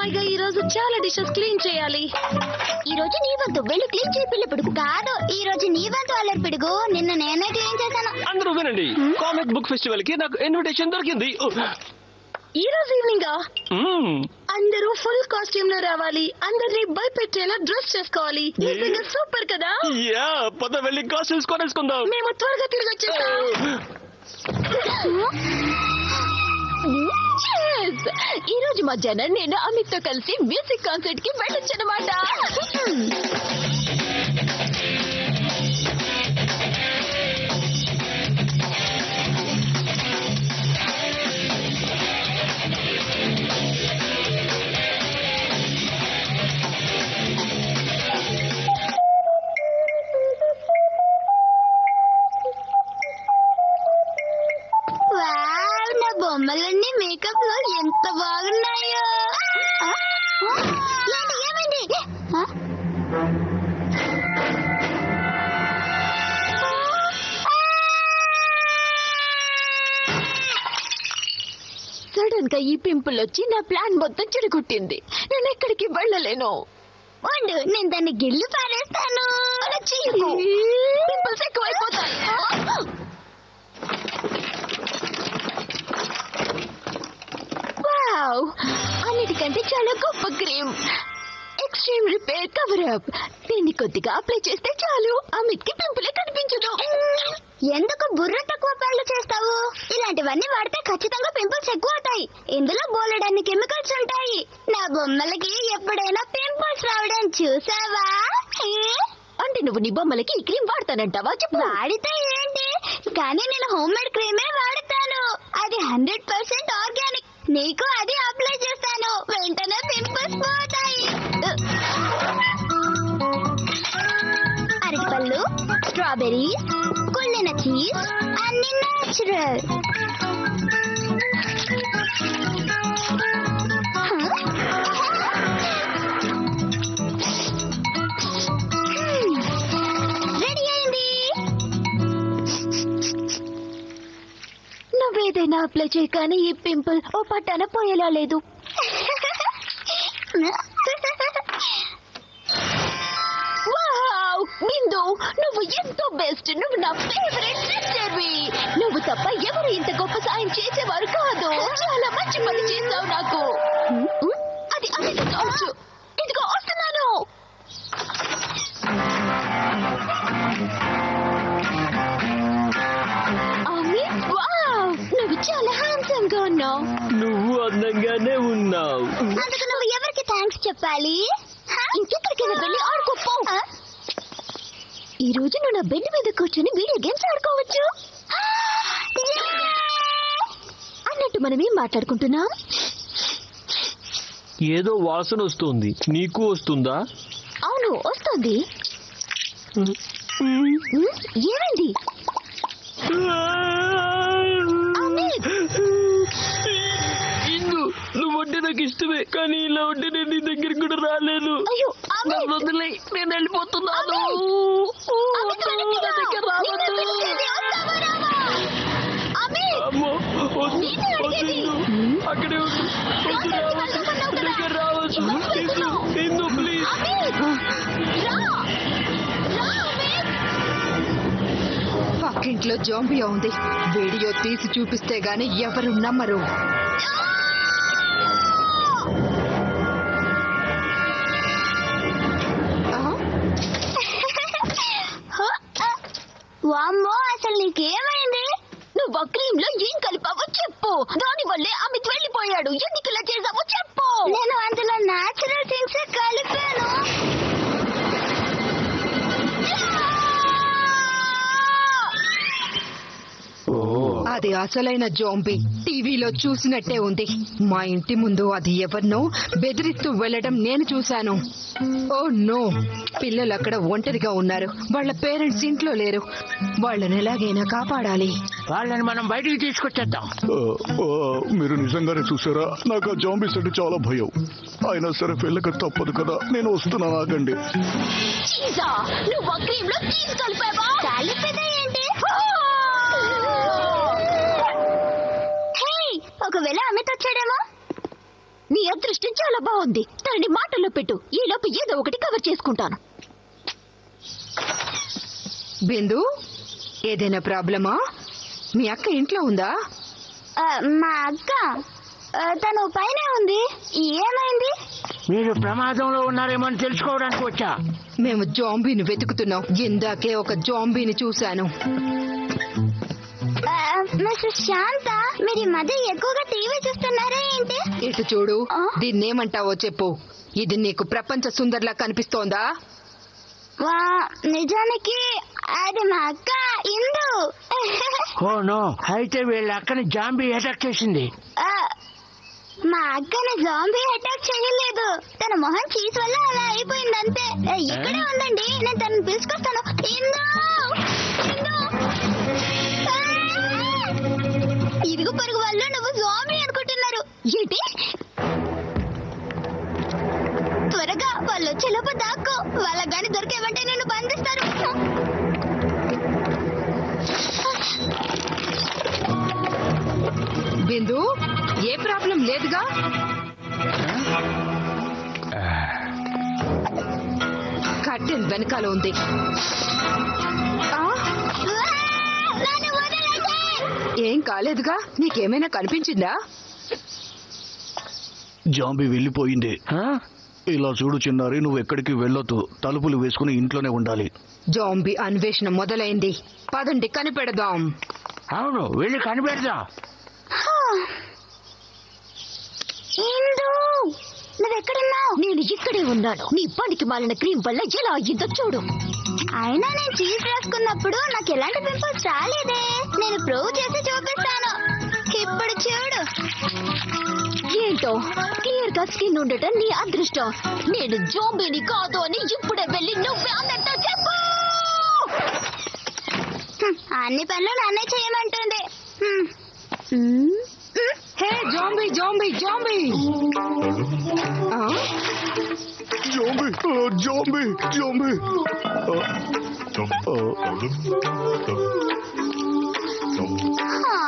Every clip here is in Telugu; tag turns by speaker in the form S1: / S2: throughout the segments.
S1: పైగా ఈ రోజు చాలా డిషెస్ క్లీన్ చేయాలి
S2: ఈ రోజు నీ వంతు వెళ్ళి క్లీన్ చేయి పిల్ల పిడుగు కాదు ఈ రోజు నీ వంతు అల్లరి పిడుగు నిన్న నేనే క్లీన్ చేశాను
S3: అందరూ వినండి కామిక్ బుక్ ఫెస్టివల్ కి నాకు ఇన్విటేషన్ దొరికింది
S1: ఈ రోజు ఈవినింగ్
S3: మ్మ్.
S1: అందరూ ఫుల్ కాస్ట్యూమ్ లో రావాలి అందరినీ భయపెట్టేలా డ్రెస్ చేసుకోవాలి నిజంగా సూపర్ కదా
S3: యా పద వెళ్ళి కాస్ట్యూమ్స్ కొనేసుకుందాం
S1: మేము త్వరగా తిరిగి వచ్చేస్తాం Cheers! ఈ రోజు మధ్యాహ్నం నేను అమిత్ తో కలిసి మ్యూజిక్ కాన్సర్ట్ కి వెళ్ళొచ్చనమాట
S2: వావ్ నా బొమ్మలన్నీ మేకప్ లో ఎంత బాగున్నాయో ఆ? ఏంటి ఏమైంది ఆ?
S1: సడన్ గా ఈ పింపుల్ వచ్చి నా ప్లాన్ మొత్తం చెడగొట్టింది నేను ఎక్కడికి వెళ్ళలేను
S2: ఉండు నేను దాన్ని గిల్లు పారేస్తాను
S1: అలా చెయ్యకు పింపుల్స్ ఎక్కువైపోతాయి వావ్ అన్నిటికంటే చాలా గొప్ప cream extreme repair cover up దీన్ని కొద్దిగా అప్లై చేస్తే చాలు అమిత్ కి పింపులే కనిపించదు
S2: ఎందుకు బుర్ర తక్కువ పనులు చేస్తావు ఇలాంటివన్నీ వాడితే ఖచ్చితంగా పింపుల్స్ ఎక్కువ అవుతాయి ఇందులో బోలెడన్ని కెమికల్స్ ఉంటాయి నా బొమ్మలకి ఎప్పుడైనా పింపుల్స్ రావడం చూసావా ఏ?
S1: అంటే నువ్వు నీ బొమ్మలకి ఈ క్రీమ్ వాడతానంటావా చెప్పు
S2: వాడితే ఏంటి కానీ నేను హోమ్ మేడ్ క్రీమే వాడతాను అది హండ్రెడ్ పర్సెంట్ ఆర్గానిక్ నీకు అది అప్లై చేస్తాను వెంటనే పింపుల్స్ పోతాయి అరటిపళ్ళు స్ట్రాబెర్రీస్ కుళ్ళిన చీజ్ అన్ని నేచురల్ రెడీ అయింది
S1: నువ్వేదైనా అప్లై చేయి కానీ ఈ పింపుల్ ఓ పట్టాన పోయేలా లేదు వావ్ బిందు నువ్వు ఎంతో బెస్ట్ నువ్వు నా ఫేవరెట్ సిస్టర్వి నువ్వు తప్ప ఎవరు ఇంత గొప్ప సాయం చేసేవారు కాదు చాలా మంచి పని చేస్తావు నాకు ఉమ్, అది అమిత్ కావచ్చు ఇదిగో వస్తున్నాను అమిత్ వావ్ నువ్వు చాలా హ్యాండ్సమ్ గా ఉన్నావు
S3: నువ్వు అందంగానే ఉన్నావు
S2: అందుకు నువ్వు ఎవరికి థ్యాంక్స్ చెప్పాలి హ?
S1: ఇంకెక్కడికైనా వెళ్ళి ఆడుకోపో
S2: ఆ?
S1: ఈ రోజు నువ్వు నా బెడ్ మీద కూర్చొని వీడియో గేమ్స్ ఆడుకోవచ్చు అన్నట్టు మనం ఏం మాట్లాడుకుంటున్నాం
S3: ఏదో వాసన వస్తుంది నీకు వస్తుందా
S1: అవును వస్తుంది ఉమ్, ఏమైంది అమిత్
S3: ఇందు నువ్వు అంటే నాకు ఇష్టమే కానీ ఇలా ఉంటే నేను నీ దగ్గరికి కూడా రాలేను
S1: అయ్యో
S3: నన్ను
S1: అమిత్
S3: వదిలేయ్, నేను వెళ్ళిపోతున్నాను
S1: అమిత్
S3: వద్దు,
S1: వెనక్కి
S3: నా
S1: రా.
S3: దగ్గర రావద్దు.
S1: నిన్ను పిలిచేది వస్తావా రావా? అమిత్
S3: అమ్మో వద్దు,
S1: నిన్నే
S3: వద్దు,
S1: అడిగేది.
S3: ఇందు. అక్కడే ఉండు వద్దు,
S1: కాసేపు
S3: రావద్దు.
S1: వెళ్ళమన్నావు కదా.
S3: దగ్గర రావద్దు
S1: ఎందుకు
S3: ఇందు,
S1: వెళ్తున్నావు?
S3: ఇందు ప్లీజ్
S1: అమిత్ రా రా అమిత్
S4: పక్కింట్లో జోంబియా ఉంది వీడియో తీసి చూపిస్తే గాని ఎవరు నమ్మరు ఆ?
S2: వామ్మో అసలు నీకేమైంది
S1: నువ్వు ఆ క్రీమ్ లో ఏం కలిపావో చెప్పు దాని వల్లే అమిత్ వెళ్ళిపోయాడు ఎందుకు ఇలా చేసావో చెప్పు
S2: నేను అందులో నాచురల్ థింగ్స్ కలిపాను
S4: అది అసలైన జోంబి టీవీలో చూసినట్టే ఉంది మా ఇంటి ముందు అది ఎవరినో బెదిరిస్తూ వెళ్ళడం నేను చూశాను ఓ నో పిల్లలు అక్కడ ఒంటరిగా ఉన్నారు వాళ్ళ పేరెంట్స్ ఇంట్లో లేరు వాళ్ళని ఎలాగైనా కాపాడాలి
S5: వాళ్ళని మనం బయటికి తీసుకొచ్చేద్దాం
S6: ఆ, ఆ, మీరు నిజంగానే చూసారా నాకు ఆ జాంబీస్ అంటే చాలా భయం అయినా సరే వెళ్ళక తప్పదు కదా నేను వస్తున్నాను ఆగండి
S1: చీజా నువ్వు ఆ క్రీమ్ లో చీజ్ కలిపావా
S2: కలిపితే ఏంటి హే, ఒకవేళ అమిత్ వచ్చాడేమో
S1: నీ అదృష్టం చాలా బాగుంది తనని మాటల్లో పెట్టు ఈ లోపు ఏదో ఒకటి కవర్ చేసుకుంటాను
S4: బిందు ఏదైనా ప్రాబ్లమా మీ అక్క ఇంట్లో ఉందా
S2: ఆ, మా అక్క ఆ, తను పైన ఉంది ఏమైంది
S5: మీరు ప్రమాదంలో ఉన్నారేమో అని తెలుసుకోవడానికి వచ్చా
S4: మేము జాంబీని వెతుకుతున్నాం ఇందాకే ఒక జాంబీని చూశాను
S2: ఆ, మిస్టర్ శాంత మీరు ఈ మధ్య ఎక్కువగా టీవీ చూస్తున్నారా ఏంటి
S4: ఇటు చూడు
S2: ఆ?
S4: దీన్నేమంటావో చెప్పు ఇది నీకు ప్రపంచ సుందర్లా కనిపిస్తోందా
S2: వా నిజానికి అది మా అక్క ఇందు
S5: ఓ నో అయితే వీళ్ళ అక్కని జాంబీ అటాక్ చేసింది
S2: ఆ, మా అక్కని జాంబీ అటాక్ చేయలేదు తన మొహం చీజ్ వల్ల అలా అయిపోయింది అంతే ఆ, ఇక్కడే ఉందండి నేను తనని పిలుచుకొస్తాను ఇందు ఇందు ఆ! ఇరుగు పొరుగు వాళ్ళు నువ్వు జాంబీ అనుకుంటున్నారు ఏంటి త్వరగా వాళ్ళు వచ్చేలోపు దాక్కో వాళ్ళ గాని దొరికేవంటే నేను బంధిస్తారు
S4: బిందు ఏ ప్రాబ్లం లేదుగా కట్టెన్ వెనకాల ఉంది ఆ,
S2: నన్ను వదలండి
S4: ఏం కాలేదుగా నీకేమైనా కనిపించిందా
S6: జాంబీ వెళ్ళిపోయింది
S5: ఆ?
S6: ఇలా చూడు చిన్నారి నువ్వు ఎక్కడికి వెళ్ళొద్దు తలుపులు వేసుకుని ఇంట్లోనే ఉండాలి
S4: జాంబీ అన్వేషణ మొదలైంది పదండి కనిపెడదాం
S5: అవును వెళ్ళి కనిపెడదాం
S2: ఇందు నువ్వెక్కడున్నావు
S1: నేను ఇక్కడే ఉన్నాను నీ పనికి మాలిన క్రీమ్ వల్ల ఎలా అయ్యిందో చూడు
S2: అయినా నేను చీజ్ రాసుకున్నప్పుడు నాకు ఎలాంటి పింపుల్స్ రాలేదే నేను ప్రూవ్ చేసి చూపిస్తాను ఇప్పుడు చూడు
S1: ఏంటో క్లియర్ గా స్కిన్ ఉండటం నీ అదృష్టం నేను జోంబీని కాదు అని ఇప్పుడే వెళ్ళి నువ్వే అన్నట్టు చెప్పు
S2: హ్మ్, అన్ని పనులు నన్నే చేయమంటుంది హ్మ్. హ్మ్, హ్మ్.
S4: హే జాంబీ జాంబీ జాంబీ ఆ,
S6: జాంబీ ఆ, జాంబీ జాంబీ ఆ, ఆ,
S2: హా.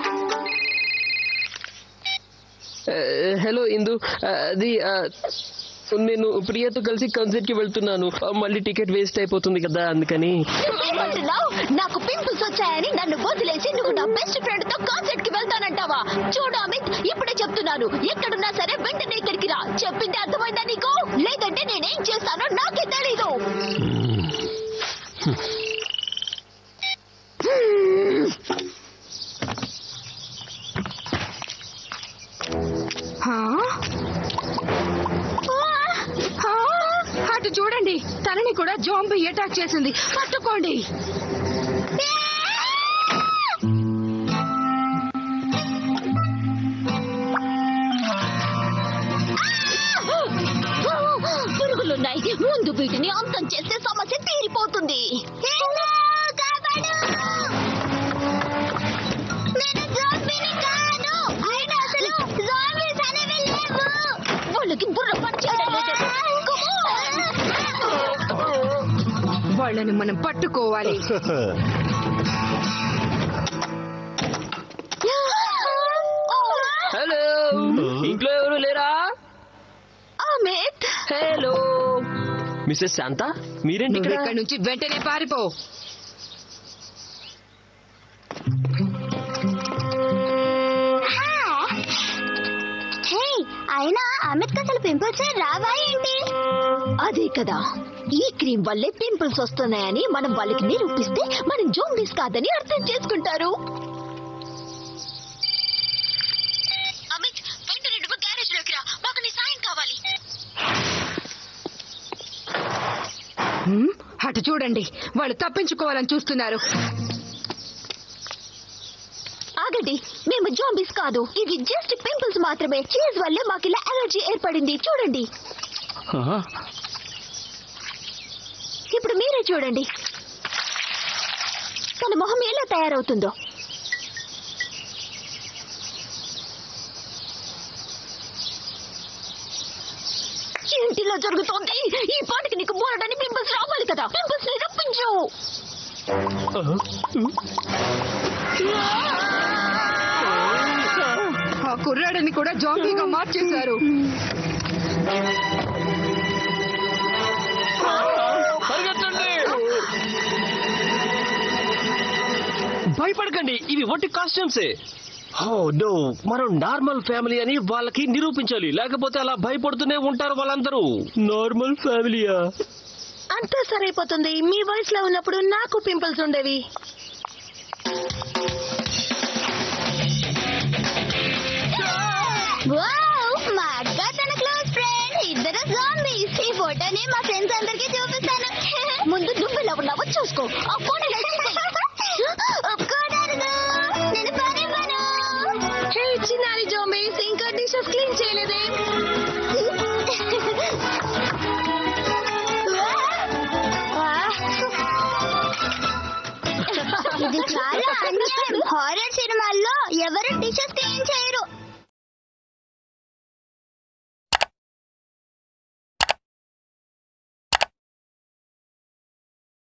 S3: హలో ఇందు ఆ, అది ఆ, నేను ప్రియతో కలిసి కాన్సర్ట్ కి వెళ్తున్నాను ఆ, మళ్ళీ టికెట్ వేస్ట్ అయిపోతుంది కదా అందుకని
S1: నువ్వేమంటున్నావు నాకు పింపుల్స్ వచ్చాయని నన్ను వదిలేసి నువ్వు నా బెస్ట్ ఫ్రెండ్ తో కాన్సర్ట్ కి వెళ్తానంటావా చూడు అమిత్ ఇప్పుడే చెప్తున్నాను ఎక్కడున్నా సరే వెంటనే ఇక్కడికి రా చెప్పింది అర్థమైందా నీకు లేదంటే నేనేం చేస్తానో నాకే తెలీదు
S4: హా? హా? అటు చూడండి తనని కూడా జాంబీ అటాక్ చేసింది పట్టుకోండి
S1: పురుగులున్నాయి ముందు వీటిని అంతం చేస్తే సమస్య తీరిపోతుంది
S2: ఇందు, కాపాడు. నేను జోంబీని కాను. అయినా అసలు జోంబీస్ అనేవి లేవు.
S1: వాళ్ళకి బుర్ర పనిచేయడం లేదు Come on.
S4: వాళ్ళని మనం పట్టుకోవాలి
S3: హలో ఇంట్లో ఎవరు లేరా
S1: అమిత్
S3: హలో మిస్సెస్ శాంత మీరేంటి
S4: నువ్వు
S3: ఇక్కడ
S4: ఇక్కడి నుంచి వెంటనే పారిపో
S2: హే, అయినా అమిత్ అసలు పింపుల్స్ రావా ఏంటి
S1: అదే కదా ఈ క్రీమ్ వల్లే పింపుల్స్ వస్తున్నాయని మనం వాళ్ళకి నిరూపిస్తే మనం జోంబీస్ కాదని అర్థం చేసుకుంటారు అమిత్ వెంటనే నువ్వు గ్యారేజ్ లోకి రా మాకు నీ సాయం కావాలి
S4: హ్మ్? అటు చూడండి వాళ్ళు తప్పించుకోవాలని చూస్తున్నారు
S1: ఆగండి మేము జోంబీస్ కాదు ఇవి జస్ట్ పింపుల్స్ మాత్రమే చీజ్ వల్లే మాకు ఇలా అలర్జీ ఏర్పడింది చూడండి
S5: ఆ?
S1: ఇప్పుడు మీరే చూడండి తన మొహం ఎలా తయారవుతుందో ఏంటిలా జరుగుతోంది ఈ పాటికి నీకు బోరడని పింపుల్స్ రావాలి కదా పింపుల్స్ ని రప్పించు
S4: కుర్రాడిని కూడా జాంబీగా మార్చేశారు
S3: పరిగెత్తండి భయపడకండి ఇవి ఒట్టి కాస్ట్యూమ్సే ఓ నో మనం నార్మల్ ఫ్యామిలీ అని వాళ్ళకి నిరూపించాలి లేకపోతే అలా భయపడుతూనే ఉంటారు వాళ్ళందరూ నార్మల్ ఫ్యామిలీయా
S1: అంతా సరైపోతుంది మీ వయసులో ఉన్నప్పుడు నాకు పింపుల్స్ ఉండేవి
S2: వావ్ మా అక్క తన క్లోజ్ ఫ్రెండ్ ఇద్దరు జాంబీస్ ఈ ఫోటోని మా ఫ్రెండ్స్ అందరికీ చూపిస్తాను
S1: ముందు నువ్వు ఇలా ఉన్నావో చూసుకో ఆ ఫోన్ ఇలా ఇచ్చేసేయ్.
S2: ఒప్పుకోవడానికి నేను పనివ్వను
S1: హే చిన్నారి జోంబీస్ ఇంకా డిషెస్ క్లీన్ చేయలేదే
S2: ఇది చాలా అన్యాయం హారర్ సినిమాల్లో ఎవరు డిషెస్ క్లీన్ చేయరు